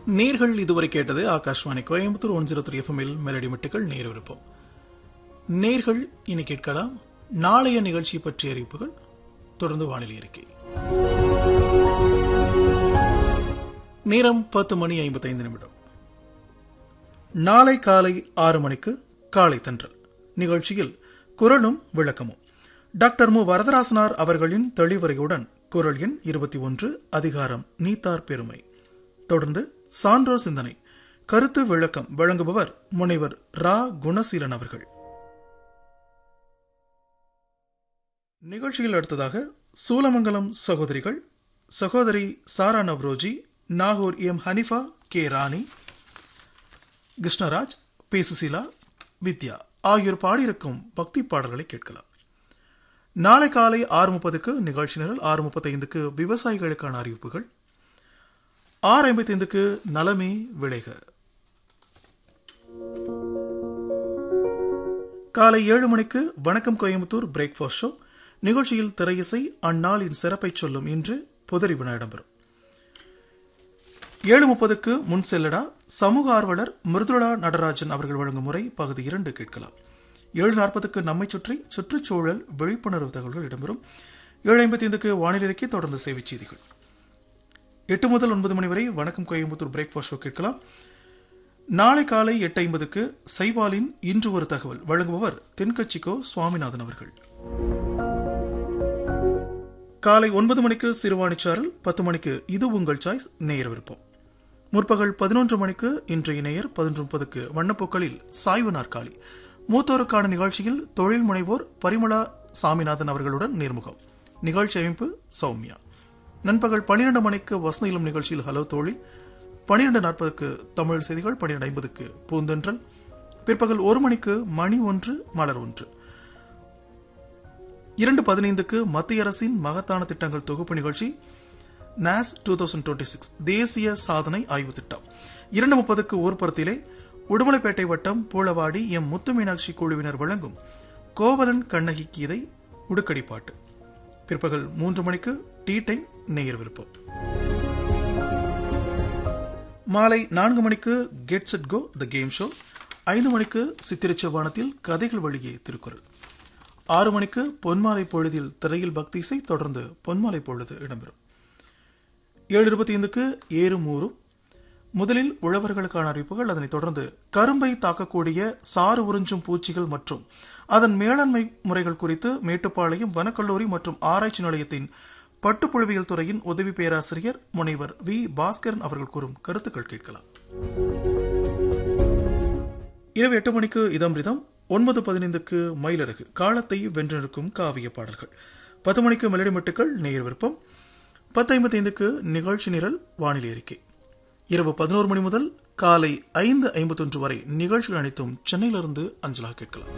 நேர்கள் இதுவரை கேட்டது Akashvani Coimbatore one zero three எஃப்எம்மில் மெலடி மெட்டுகள் நேர் விருப்பம் நேர்கள் இனி கேட்கலாம் நாளைய நிகழ்ச்சி பற்றிய அறிவிப்புகள் தொடர்ந்து வானிலை அறிக்கை நேரம் பத்து மணி ஐம்பத்தைந்து நிமிடம் நாளை காலை ஆறு மணிக்கு காலை தன்றல் நிகழ்ச்சியில் குரலும் விளக்கமும் டாக்டர் மு வரதராசனார் அவர்களின் தெளிவுரையுடன் குரல் எண் இருபத்தி ஒன்று அதிகாரம் நீத்தார் பெருமை தொடர்ந்து சான்றோர் சிந்தனை கருத்து விளக்கம் வழங்குபவர் முனைவர் ரா குணசீலன் அவர்கள் நிகழ்ச்சியில் அடுத்ததாக சூலமங்கலம் சகோதரிகள் சகோதரி Sara Navroji Nagore M Hanifa K Rani Krishnaraj P Susheela Vidya ஆகியோர் பாடியிருக்கும் பக்தி பாடல்களை கேட்கலாம் நாளை காலை ஆறு முப்பதுக்கு நிகழ்ச்சி நிரல் ஆறு முப்பத்தைந்துக்கு விவசாயிகளுக்கான அறிவிப்புகள் ஆறு ஐம்பத்தைந்துக்கு நலமே விளைக காலை ஏழு மணிக்கு வணக்கம் கோயம்புத்தூர் பிரேக்ஃபாஸ்ட் ஷோ நிகழ்ச்சியில் திரையிசை அந்நாளின் சிறப்பை சொல்லும் இன்று புதறி வினா இடம்பெறும் ஏழு முப்பதுக்கு முன் செல்லடா சமூக ஆர்வலர் மிருதுளா நடராஜன் அவர்கள் வழங்கும் முறை பகுதி இரண்டு கேட்கலாம் ஏழு நாற்பதுக்கு நம்மை சுற்றி சுற்றுச்சூழல் விழிப்புணர்வு தகவல்கள் இடம்பெறும் ஏழு ஐம்பத்தி ஐந்துக்கு வானிலை அறிக்கை தொடர்ந்து செய்திச் செய்திகள் எட்டு முதல் ஒன்பது மணி வரை வணக்கம் கோயம்புத்தூர் பிரேக்ஃபாஸ்ட் ஷோ கேட்கலாம் நாளை காலை எட்டு ஐம்பதுக்கு சைவாலின் இன்று ஒரு தகவல் வழங்குபவர் தென்கட்சிக்கோ சுவாமிநாதன் அவர்கள் காலை ஒன்பது மணிக்கு சிறுவாணிச்சாரல் பத்து மணிக்கு இது உங்கள் சாய்ஸ் நேயர் விருப்பம் முற்பகல் பதினொன்று மணிக்கு இன்றைய நேயர் பதினொன்று முப்பதுக்கு வண்ணப்பூக்களில் சாய்வு நாற்காலி மூத்தோருக்கான நிகழ்ச்சியில் தொழில் முனைவோர் பரிமளா சாமிநாதன் அவர்களுடன் நேர்முகம் நிகழ்ச்சி அமைப்பு சௌமியா நண்பகல் பன்னிரண்டு மணிக்கு வசந்த இளம் நிகழ்ச்சியில் ஹலோ தோழி பன்னிரண்டு நாற்பதுக்கு தமிழ் செய்திகள் பன்னிரண்டு ஐம்பதுக்கு பூந்தென்றல் பிற்பகல் ஒரு மணிக்கு மணி ஒன்று மலர் ஒன்று இரண்டு பதினைந்துக்கு மத்திய அரசின் மகத்தான திட்டங்கள் தொகுப்பு நிகழ்ச்சி நாஸ் டூ தௌசண்ட் டுவெண்ட்டி சிக்ஸ் தேசிய சாதனை ஆய்வு திட்டம் இரண்டு முப்பதுக்கு ஊர்புறத்திலே உடுமலைப்பேட்டை வட்டம் பூளவாடி எம் முத்து மீனாட்சி குழுவினர் வழங்கும் கோவலன் கண்ணகி கீதை உடுக்கடி பாட்டு பிற்பகல் மூன்று மணிக்கு டீ டைம் நேயர் விருப்பம் மாலை நான்கு மணிக்கு get set go the game show ஐந்து மணிக்கு சித்திரச்சவானத்தில் கதைகள் வழியே திருக்குறள் ஆறு மணிக்கு பொன்மாலை பொழுதில் திரையில் பக்தி இசை தொடர்ந்து பொன்மாலை பொழுது இடம்பெறும் ஏழு இருபத்தி ஐந்துக்கு ஏறும் ஊரும் முதலில் உழவர்களுக்கான அறிவிப்புகள் அதனைத் தொடர்ந்து கரும்பை தாக்கக்கூடிய சாறு உறிஞ்சும் பூச்சிகள் மற்றும் அதன் மேலாண்மை முறைகள் குறித்து மேட்டுப்பாளையம் வனக்கல்லூரி மற்றும் ஆராய்ச்சி நிலையத்தின் பட்டுப்புழுவியல் துறையின் உதவி பேராசிரியர் முனைவர் வி பாஸ்கரன் அவர்கள் கூறும் கருத்துக்கள் கேட்கலாம் இரவு எட்டு மணிக்கு இதம்ரிதம் ஒன்பது பதினைந்துக்கு மயிலரகு காலத்தை வென்றெடுக்கும் காவிய பாடல்கள் பத்து மணிக்கு மெலடி மெட்டுக்கள் நேயர் விருப்பம் பத்து ஐம்பத்தைந்துக்கு நிகழ்ச்சி நிரல் வானிலை அறிக்கை இரவு பதினோரு மணி முதல் காலை ஐந்து ஐம்பத்தொன்று வரை நிகழ்ச்சிகள் அனைத்தும் சென்னையிலிருந்து அஞ்சலாக கேட்கலாம்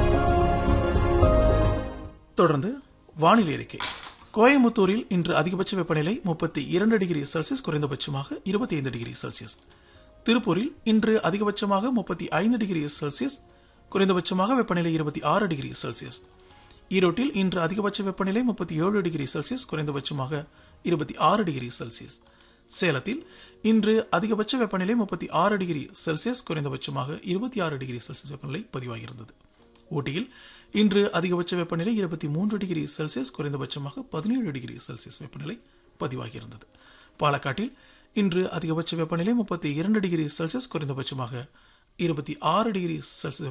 தொடர்ந்து வானிலை அறிக்கை கோயம்புத்தூரில் இன்று அதிகபட்ச வெப்பநிலை முப்பத்தி இரண்டு டிகிரி செல்சியஸ் குறைந்தபட்சமாக இருபத்தி ஐந்து டிகிரி செல்சியஸ் திருப்பூரில் இன்று அதிகபட்சமாக முப்பத்தி ஐந்து டிகிரி செல்சியஸ் குறைந்தபட்சமாக வெப்பநிலை இருபத்தி ஆறு டிகிரி செல்சியஸ் ஈரோட்டில் இன்று அதிகபட்ச வெப்பநிலை முப்பத்தி ஏழு டிகிரி செல்சியஸ் குறைந்தபட்சமாக இருபத்தி ஆறு டிகிரி செல்சியஸ் சேலத்தில் இன்று அதிகபட்ச வெப்பநிலை முப்பத்தி ஆறு டிகிரி செல்சியஸ் குறைந்தபட்சமாக இருபத்தி ஆறு டிகிரி செல்சியஸ் வெப்பநிலை பதிவாகியிருந்தது ஊட்டியில் இன்று அதிகபட்ச வெப்பநிலை இருபத்தி மூன்று டிகிரி செல்சியஸ் குறைந்தபட்சமாக பதினேழு டிகிரி செல்சியஸ் வெப்பநிலை பதிவாகியிருந்தது பாலக்காட்டில் இன்று அதிகபட்ச வெப்பநிலை முப்பத்தி இரண்டு டிகிரி செல்சியஸ் குறைந்தபட்சமாக இருபத்தி ஆறு டிகிரி செல்சியஸ்